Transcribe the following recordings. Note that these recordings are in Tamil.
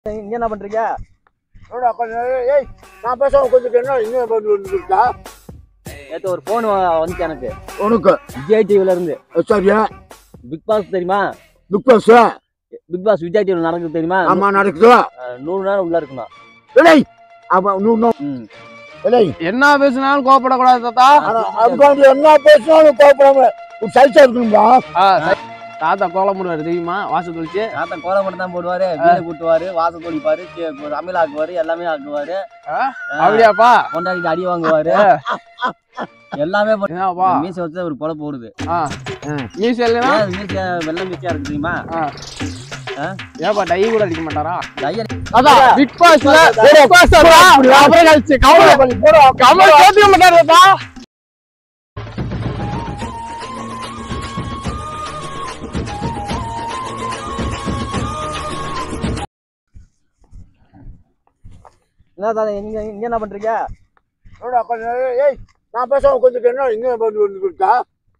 இங்க என்ன பண்றீங்க என்னடா பண்ண ஏய் நான் பேசாம கொஞ்சம் என்ன இங்கே வந்து வந்துருக்கா நேத்து ஒரு போன் வந்துச்சு எனக்கு உனக்கு விஜய் டிவில இருந்து சரியா பிக் பாஸ் தெரியுமா Bigg Boss Bigg Boss Vijay டிவில நடக்குது தெரியுமா ஆமா நடக்குது அஹ் நூறு நேரம் உள்ள இருக்கணும் ஏய் அப்ப நூறு ம். ஏய் என்ன பேசினாலும் கோவப்படக்கூடாது தாத்தா ஆனா அதுக்காண்டி என்ன பேசினாலும் கோபப்படாம ஒரு சைஸா இருக்கணும்பா ஆ, சரி. தாத்தா கோலம் போடுவாரு தெரியுமா வாசல் தொழிச்சு தாத்தா கோலம் மட்டும் தான் போடுவாரு வீடு கூட்டுவாரு வாசல் தொழிப்பாரு சமையல் ஆக்குவாரு எல்லாமே ஆக்குவாரு அப்படியாப்பா கொண்டாடிட்டு அடி வாங்குவாரு எல்லாமே பண்ணி- என்னப்பா மீசை வச்சு ஒரு பொழப்பு போடுது ஆ மீச இல்லைன்னா ஏன் மீசை வெள்ளை மீசையா இருக்கு தெரியுமா ஏப்பா டை கூட அடிக்க மாட்டாரா தையல் அதான் பிக் பாஸ்ல பிக் பாஸ் அப்புறம் கழிச்சு கமல் கமல் கேட்டுக்க மாட்டாரு தாத்தா என்ன தாத்தா இங்க இங்க என்ன பண்றீங்க என்னடா பண்ண ஏய் நான் பேசாம கொஞ்சம் என்ன இங்கே வந்து வந்துருக்கா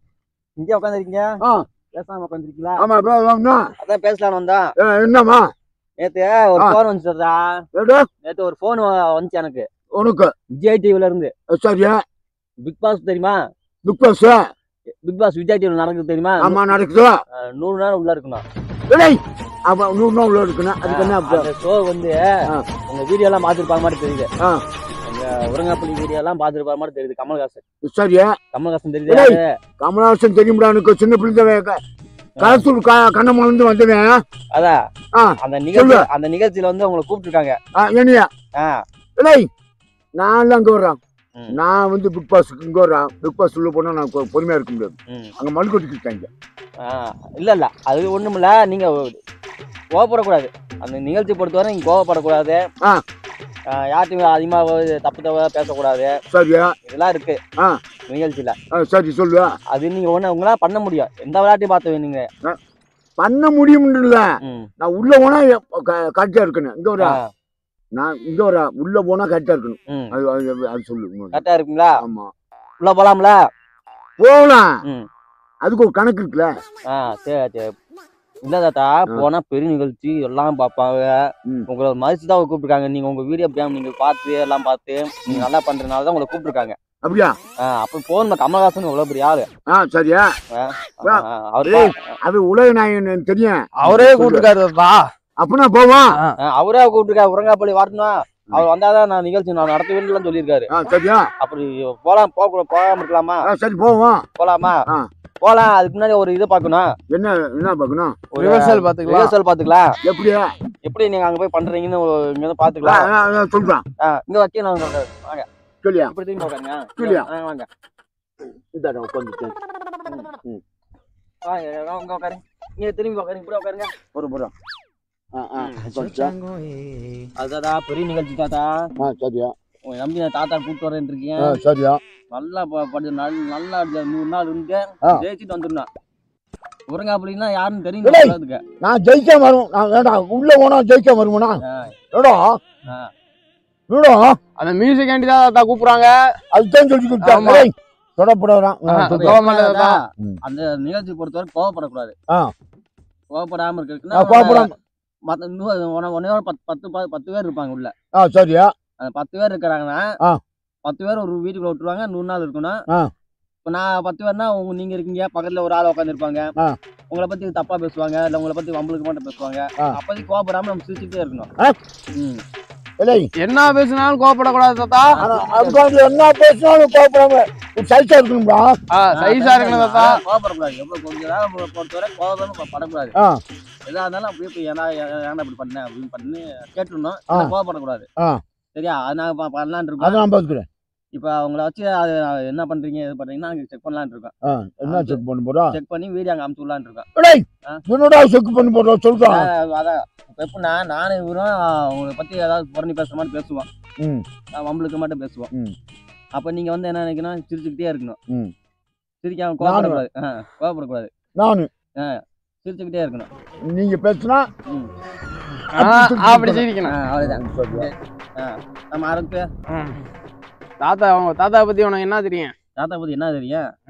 இங்க உட்காந்துருக்கீங்க ஆ பேசாம உட்காந்துருக்கீங்களா ஆமா இப்ப வாங்கண்ணா. அதான் பேசலாம்னு வந்தா ஏ, என்னம்மா நேத்து ஒரு ஆ. போன் வந்துச்சுடா ஏடா நேத்து ஒரு போன் வந்துச்சு எனக்கு உனக்கு விஜய் டிவில இருந்து சரியா பிக் பாஸ் தெரியுமா Bigg Boss Bigg Boss Vijay டிவில நடக்குது தெரியுமா ஆமா நடக்குது அஹ் நூறு நேரம் உள்ள இருக்கணும் ஏய் அப்ப நூறு நாள் உள்ள இருக்கணும் அதுக்கு என்ன அப்ப? அந்த ஷோ வந்து ஆ. உங்க வீடியோ எல்லாம் பாத்துருப்பாங்க மாதிரி தெரியுது ஆ. உங்க உரங்காப்பள்ளி வீடியோ எல்லாம் பாத்துருப்பாங்க மாதிரி தெரியுது கமல்ஹாசன் சரியா கமல்ஹாசன் தெரியுது ஏய். யாரு? கமலஹாசன் தெரியும்டா எனக்கு சின்ன பிள்ளை கலசூர் கண்ணமலந்து வந்தவன் அதான் ஆ. அந்த நிகழ்ச்சி அந்த நிகழ்ச்சியில வந்து உங்களை கூப்பிட்டுருக்காங்க ஆ, என்னையா ஆ. ஏய் நான் அங்க வர்றேன் ம். நான் வந்து பிக் பாஸ்க்கு இங்க வர்றேன் பிக் பாஸ் உள்ள போனா நான் கொ- பொறுமையா இருக்க முடியாது ம். அங்க மண் கொட்டிக்கிட்டாங்க ஆ, இல்ல இல்ல அது ஒண்ணுமில்ல நீங்க கோவப்படக்கூடாது அந்த நிகழ்ச்சி பொறுத்தவரை நீங்க கோவப்படக்கூடாது ஆ. ஆ, யார்ட்டையும் அதிகமா தப்பு தவா பேசக்கூடாது சரியா இதெல்லாம் இருக்கு ஆ. நிகழ்ச்சியில ஆ, சரி சொல்லுவா அது நீங்க ஒண்ணு உங்களால பண்ண முடியும் எந்த விளையாட்டையும் பார்த்து நீங்க பண்ண முடியும்னு இல்ல ம். நான் உள்ள போனா கரெக்டா இருக்கணும் இங்க வர ஆ, நான் இங்க வர உள்ள போனா கரெக்டா இருக்கணும் ம். அது அது- அது சொல்லு கரெக்டா இருக்குங்களா ஆமா உள்ள போலாம்ல போகலாம் ம். அதுக்கு ஒரு கணக்கு இருக்குல்ல ஆ சரி சரி இல்ல தாத்தா போனா பெரிய நிகழ்ச்சி எல்லாம் பார்ப்பாங்க ம். உங்களை மதிச்சு தான் கூப்பிட்டுருக்காங்க நீங்க உங்க வீடியோ பேம் நீங்க பார்த்து எல்லாம் பார்த்து நீங்க நல்லா பண்றதுனால தான் உங்களை கூப்பிட்டுருக்காங்க அப்படியா ஆ, அப்ப போன் கமல்ஹாசன் எவ்வளவு பெரிய ஆளு ஆ சரியா ஆ, வா. ஆ, அவரு ஏய். அது உலக நாயகன் தெரியும் அவரே கூப்பிட்டுருக்காரு தாத்தா அப்படின்னா போவான் ஆ, அவரே கூப்பிட்டுருக்காரு உரங்காப்பள்ளி வரணும் அவர் வந்தாதான் நான் நிகழ்ச்சி நான் நடத்துவேன்னு சொல்லியிருக்காரு ஆ சரியா அப்படி போலாம் போக கூட போகாம இருக்கலாமா ஆ சரி போவோம் போலாமா ஆ. போலாம் அதுக்கு முன்னாடி ஒரு இது பார்க்கணும் என்ன என்ன பார்க்கணும் ஒரு ரிவர்சல் பாத்துக்கலாம் ரிஹர்சல் பாத்துக்கலாம் எப்படியா எப்படி நீங்க அங்க போய் பண்றீங்கன்னு ஒரு இங்க வந்து ஆ, பாத்துக்கலாம் ஆ, ஆ, சொல்றான் ஆ, இங்க வச்சு நான் வாங்க சொல்லியா இப்படி திரும்பி உட்காருங்க சரியா. ஆ, வாங்க இந்த உட்காந்துட்டேன் வாங்க இங்க உட்காருங்க இங்க திரும்பி உட்காருங்க இப்படி உட்காருங்க ஒரு புறம் ஆ ஆ உட்காந்துட்டேன் அதுதான் பெரிய நிகழ்ச்சி தாத்தா ஆ சரியா உங்க நம்பி நான் தாத்தா கூப்பிட்டு வரேன் இருக்கீங்க ஆ சரியா நல்லா ப- படி நல்ல நல்லா அடிச்சா நூறு நாள் இருந்து ஆ. ஜெயிச்சுட்டு வந்துடணும் உரங்காப்பள்ளின்னா யாருன்னு இல்லை. தெரியும் அதுக்கு நான் ஜெயிச்சா வரும் நான் ஏடா உள்ள போனா ஜெயிச்சா வருமானா ஆ. ஏடா ஆ. ஏடா அந்த மியூசிக் தான் தாத்தா கூப்பிடுறாங்க அதுதான் சொல்லி ஆமா. கொடுத்தேன் தொடப்படாதான் ஆஹா. அப்ப கோவம் எப்படின்னா பண்ணாததா? தாத்தா, ம். அந்த நிகழ்ச்சி பொறுத்தவரை கோவப்படக்கூடாது ஆ. கோவப்படாம ஆ இருக்கிறதுக்குன்னா கோபப்படாம மத்த இன்னும் ஒன்னு- ஒன்னே ஒரு பத்து பத்து ப- பத்து பேர் இருப்பாங்க உள்ள ஆ சரியா அந்த பத்து பேர் இருக்கிறாங்கன்னா ஆ. பத்து பேர் ஒரு வீட்டுக்குள்ள விட்டுருவாங்க நூறு நாள் இருக்கணும் ஆ. இப்போ நான் பத்து பேர்னா உங்க நீங்க இருக்கீங்க பக்கத்துல ஒரு ஆள் உட்காந்துருப்பாங்க ஆ. உங்களை பத்தி தப்பா பேசுவாங்க இல்ல உங்களை பத்தி வம்பளுக்கு மட்டும் பேசுவாங்க ஆ. அப்போதைக்கு கோவப்படாம நம்ம சிரிச்சுட்டே இருக்கணும் ஆ. ம். இல்லை என்ன பேசினாலும் கோவப்படக்கூடாது தாத்தா ஆனா அதுக்காண்டி என்ன பேசினாலும் கோபப்படாம ஒரு சைஸா இருக்கணும்டா ஆ, சைஸா இருக்கணும் தாத்தா ஆ, கோவப்படக்கூடாது எவ்வளவு கொஞ்சம் நேரம் பொ- பொறுத்தவரை கோவப்படாம படக்கூடாது ஆ. எதா இருந்தாலும் அப்படியே போய் ஏன்னா ஏன்னா இப்படி பண்ணேன் அப்படின்னு பண்ணி கேட்டுருணும் ஆ. ஆனா கோவப்படக்கூடாது ஆ. சரியா அது நாங்க ப- பண்ணலாம்னு அதை இருக்கோம் நான் பார்த்துக்கிறேன் இப்போ அவங்கள வச்சு அது என்ன பண்றீங்க இது பண்றீங்கன்னா நாங்க செக் பண்ணலாம்னு இருக்கோம் ஆ என்ன செக் பண்ண போறா செக் பண்ணி வீடியோ அங்கே அமுச்சு விடலான்னு இருக்கோம் டேய் ஆ. என்னடா செக் பண்ண போறா சொல்றான் அதான் அதான் இப்போ எப்படின்னா நானும் இவரும் உங்களை பத்தி ஏதாவது புறணி பேசுற மாதிரி பேசுவோம் ம் நான் வம்பளுக்கு மட்டும் பேசுவோம் ம். அப்ப நீங்க வந்து என்ன நினைக்கணும் சிரிச்சுக்கிட்டே இருக்கணும் ம். சிரிக்காம கோவப்படக்கூடாது ஆ, கோவப்படக்கூடாது நானு சிரிச்சுக்கிட்டே இருக்கணும் நீங்க பேசுனா ம். ஆ, அப்படி சிரிக்கணும் ஆ, அவ்வளவுதான் சரியா ஆ, நம்ம ஆரம்பிச்சு ம். தாத்தா அவங்க தாத்தா பத்தி உனக்கு என்ன தெரியும் தாத்தா பத்தி என்ன தெரியும்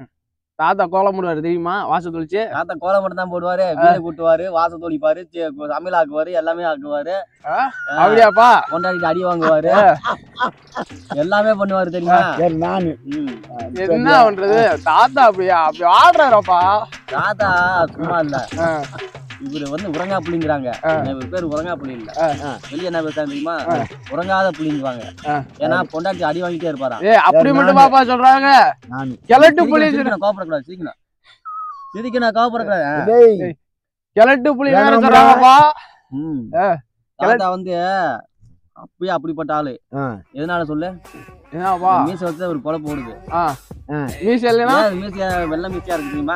தாத்தா கோலம் போடுவாரு தெரியுமா வாசல் தொழிச்சு தாத்தா கோலம் மட்டும் தான் போடுவாரு வீடு கூட்டுவாரு வாசல் தொளிப்பாரு சி- சமையல் ஆக்குவாரு எல்லாமே ஆக்குவாரு அப்படியாப்பா கொண்டாடிட்டு அடி வாங்குவாரு எல்லாமே பண்ணுவாரு தெரியுமா சரி நானு ம். என்ன பண்றது தாத்தா அப்படியா அப்படி ஆடுறாரப்பா தாத்தா சும்மா இல்ல ஆ. இவரு வந்து உறங்கா புள்ளிங்கிறாங்க ஆ. இவர் பேர் உறங்கா புள்ளி இல்ல ஆ. வெளிய என்ன பேசுறாங்க தெரியுமா உறங்காத புள்ளிங்குவாங்க ஆ. ஏன்னா பொண்டாட்டி அடி வாங்கிட்டே இருப்பாராம் ஏய் அப்படி சரி, மட்டும் நானு. பாப்பா சொல்றாங்க நானு கிழட்டு புலி சிரிக்கணும் கோபப்படக்கூடாது சிரிக்கணும் சிரிக்கணும் கோபப்படக்கூடாது ஆ. டேய் கிழட்டு புலி வேற வேணாம்டா. சொல்றாங்கப்பா ம். ஆ. தாத்தா வந்து அப்பயே அப்படிப்பட்ட ஆளு ஆ, எதனால சொல்லு என்னப்பா மீச வச்சு ஒரு கொலை போடுது ஆ ஆ. மீச இல்லைன்னா ஏன் மீசையா வெள்ளை மீசையா இருக்கு தெரியுமா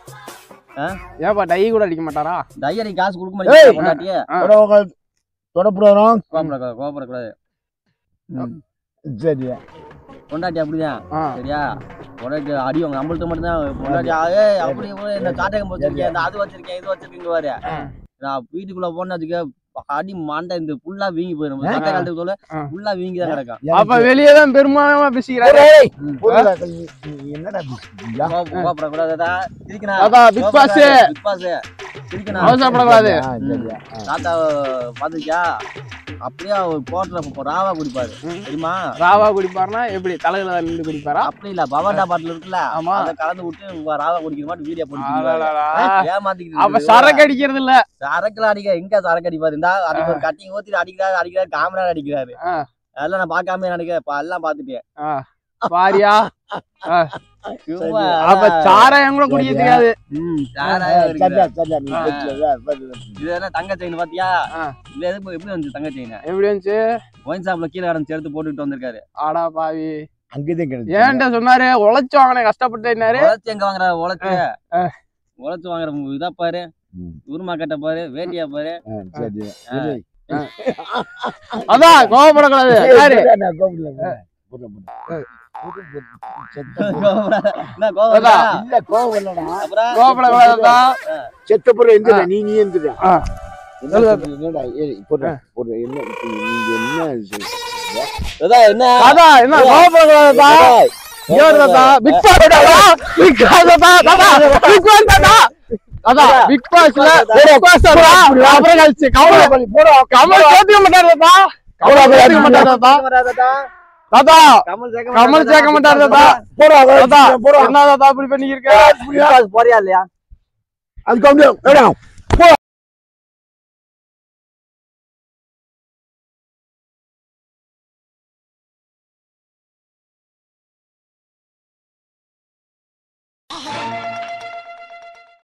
ஏப்பா டை கூட அடிக்க மாட்டாரா டையரி காசு கொடுக்க ஏய். மாட்டேங்குது பொண்டாட்டியே ஆ. தொடவங்க தொடப்புறோம் கோபப்படக்கூடாது கோபப்படக்கூடாது ம். சரி பொண்டாட்டி அப்படிதான் ஆ. சரியா உனக்கு அடி வாங்க நம்மள்ட்ட மட்டும்தான் பொண்டாட்டி ஏய் அப்படி இப்படி இந்த காட்டகம் வச்சிருக்கேன் இந்த அது வச்சிருக்கேன் இது வச்சிருக்கீங்க பாரு நான் வீட்டுக்குள்ள போன வச்சுக்க அடி மண்டை இந்த புல்லா வீங்கி போயிடும் ஆ. சட்டை கழட்டு சொல்ல ஆ. புல்லா வீங்கி தான் கிடக்கும் அப்ப வெளியே தான் பெருமானமா பேசிக்கிறாரு ஏய், ம். பொருளா நீ நீ என்னடா பேசுறீங்க? கோப- கோபப்படக்கூடாது சிரிக்கணும் அதான் பிக் பாஸ் பிக் பாஸ் சிரிக்கணும் அவசரப்படக்கூடாது ஆ, சரி, ஆ. தாத்தா பாத்துக்கியா அப்படியே அவர் போட்டுற இப்போ ராவா குடிப்பாரு ம். தெரியுமா ராவா குடிப்பாருன்னா எப்படி தலையில நின்று குடிப்பாரா அப்படி இல்ல பவாண்டா பாட்டில் இருக்குல்ல ஆமா. அதை கலந்து விட்டு ராவா குடிக்கிற மாதிரி வீடியோ போட்டு அடடடா. ஏமாத்திக்கிட்டு அப்ப இருக்குது. சரக்கு அடிக்கிறது இல்ல சரக்குல அடிக்க எங்க சரக்கு அடிப்பாரு இந்த அடிக்க ஒரு கட்டிங் ஊத்திட்டு அடிக்கிறாரு அடிக்கிறாரு காமரா அடிக்கிறாரு ஆ. அதெல்லாம் நான் பார்க்காம நினைக்கிறேன் இப்ப எல்லாம் பாத்துட்டேன் ஆ, பாரியா சும்மா அப்ப சாராயம் கூட குடிக்க தெரியாது ம், ஆ, சாராயம் இருக்குது. சரியா, சரியா, நீ ஆ. பேசுறதா, பேசுறதா. இது என்ன தங்க செயின் பாத்தியா ஆ. இல்ல எதுக்கு எப்படி வந்து தங்க செயின் எப்படி இருந்துச்சு ஒயின் ஷாப்ல கீழே கடந்து சேர்த்து போட்டுட்டு வந்திருக்காரு ஆடா பாவி அங்கேதான் கிடைச்சு. ஏன்ட்ட சொன்னாரு உழைச்சு வாங்கின கஷ்டப்பட்டேன்னாரு உழைச்சு எங்க வாங்குற உழைச்சு ஆ. உழைச்சு வாங்குற இதா பாரு ம். உருமா கட்ட பாரு வேட்டியா பாரு ஆ, சரி. ஆ. சரி. அதான் கோவப்படக்கூடாது ஏய், யாரு சரி, நான் கூப்பிடல, கூப்பிடல. கூப்பிடல, கூப்பிடல. செத்த பொருள். என்ன கோவம் வருதா? இல்ல, கோவம் இல்லடா. அப்புறம் கோவப்படக்கூடாதுதான் செத்த பொருள் எந்திரா, நீ நீ எந்திரா. ஆ. என்ன சொல்றது? என்னடா, ஏய், போடுறா, போடுறா, என்ன இப்ப நீங்க என்ன சொல்றீங்க? இதா என்ன அதான் என்ன கோவப்படக்கூடாதா இவர் தாத்தா பிக் பாஸ் தாத்தா பிக் பாஸ் தாத்தா தாத்தா பிக் பாஸ் தாத்தா அதான் பிக் பாஸ்ல பிக் பாஸ் தாத்தா அப்புறம் கழிச்சு கமல் கமல் சேர்த்துக்க மாட்டாரு தாத்தா கமல் சேர்த்துக்க மாட்டாரு தாத்தா தாத்தா கமல் கமல் சேர்க்க மாட்டாரு தாத்தா போடா, தாத்தா போடா. என்ன தாத்தா இப்படி பண்ணிருக்க போறியா இல்லையா அது கவுண்டு, வேணாம்.